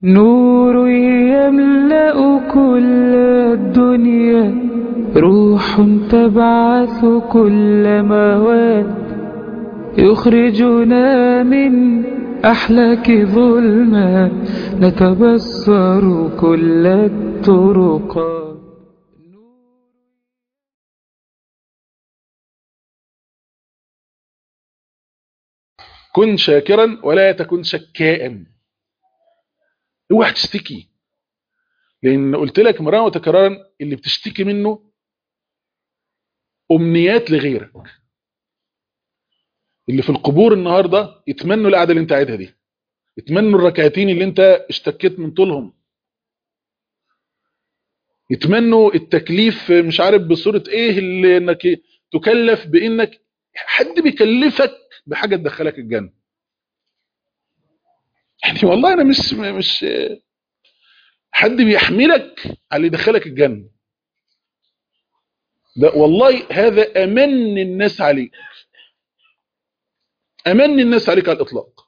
نور يملأ كل الدنيا روح تبعث كل مواد يخرجنا من أحلاك ظلمات نتبصر كل الطرقات كن شاكرا ولا تكن شكاء اوعى تشتكي لان قلت لك مرارا وتكرارا اللي بتشتكي منه امنيات لغيرك اللي في القبور النهارده يتمنوا القعده اللي انت قاعدها دي يتمنوا الركعتين اللي انت اشتكيت من طولهم يتمنوا التكليف مش عارف بصوره ايه اللي انك تكلف بانك حد بيكلفك بحاجه تدخلك الجنه يعني والله انا مش مش حد بيحملك على اللي يدخلك الجنه ده والله هذا امن الناس عليك امن الناس عليك على الاطلاق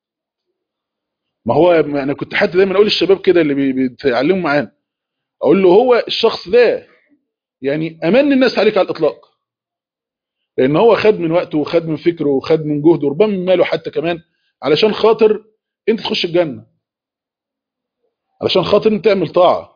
ما هو انا كنت حتى دايما اقول للشباب كده اللي بيتعلموا معانا اقول له هو الشخص ده يعني امن الناس عليك على الاطلاق لان هو خد من وقته وخد من فكره وخد من جهده وربما من ماله حتى كمان علشان خاطر انت تخش الجنه علشان خاطر انت تعمل طاعه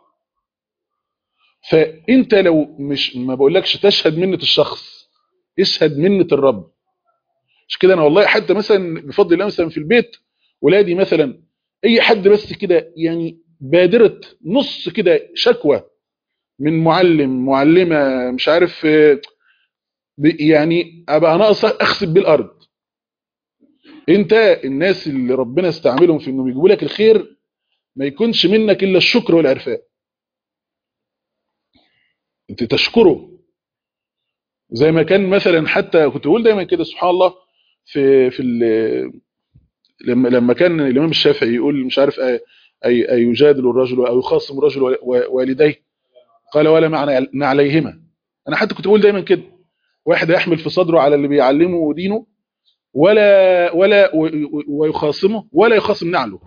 فانت لو مش ما بقولكش تشهد منه الشخص اشهد منه الرب مش كده انا والله حتى مثلا بفضل الله مثلا في البيت ولادي مثلا اي حد بس كده يعني بادره نص كده شكوى من معلم معلمه مش عارف يعني ابقى ناقص اخسب بالارض انت الناس اللي ربنا استعملهم في انهم يجيبوا لك الخير ما يكونش منك الا الشكر والعرفان انت تشكره زي ما كان مثلا حتى كنت بقول دايما كده سبحان الله في في لما لما كان الامام الشافعي يقول مش عارف اي اي يجادل الرجل او يخاصم الرجل والديه قال ولا معنى عليهما انا حتى كنت بقول دايما كده واحد يحمل في صدره على اللي بيعلمه دينه ولا ولا ويخاصمه ولا يخاصم نعله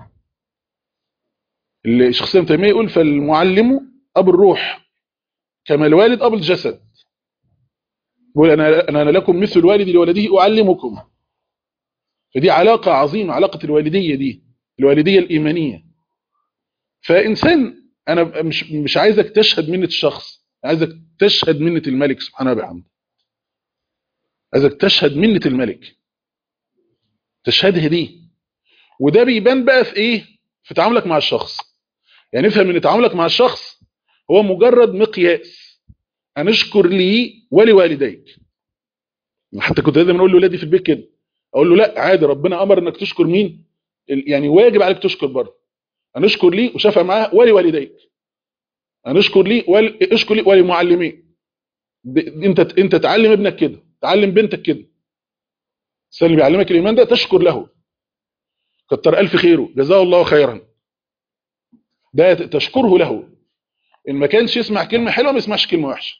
الشخص ابن تيميه يقول فالمعلم ابو الروح كما الوالد ابو الجسد يقول انا انا لكم مثل والدي لولده اعلمكم فدي علاقه عظيمه علاقه الوالديه دي الوالديه الايمانيه فانسان انا مش مش عايزك تشهد منه الشخص عايزك تشهد منه الملك سبحانه وبحمده عايزك تشهد منه الملك تشهدها دي وده بيبان بقى في ايه في تعاملك مع الشخص يعني افهم ان تعاملك مع الشخص هو مجرد مقياس ان اشكر لي ولوالديك حتى كنت دايما اقول لاولادي في البيت كده اقول له لا عادي ربنا امر انك تشكر مين يعني واجب عليك تشكر برضه ان اشكر لي وشافع معاه ولوالديك ان اشكر لي ول... اشكر لي ولمعلمين انت انت تعلم ابنك كده تعلم بنتك كده الانسان اللي بيعلمك الايمان ده تشكر له كتر الف خيره جزاه الله خيرا ده تشكره له ان ما كانش يسمع كلمه حلوه ما يسمعش كلمه وحشه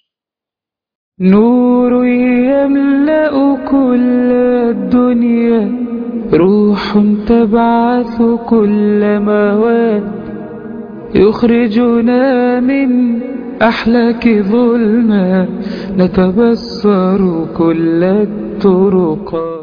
نور يملأ كل الدنيا روح تبعث كل مواد يخرجنا من أحلاك ظلمات نتبصر كل الطرقات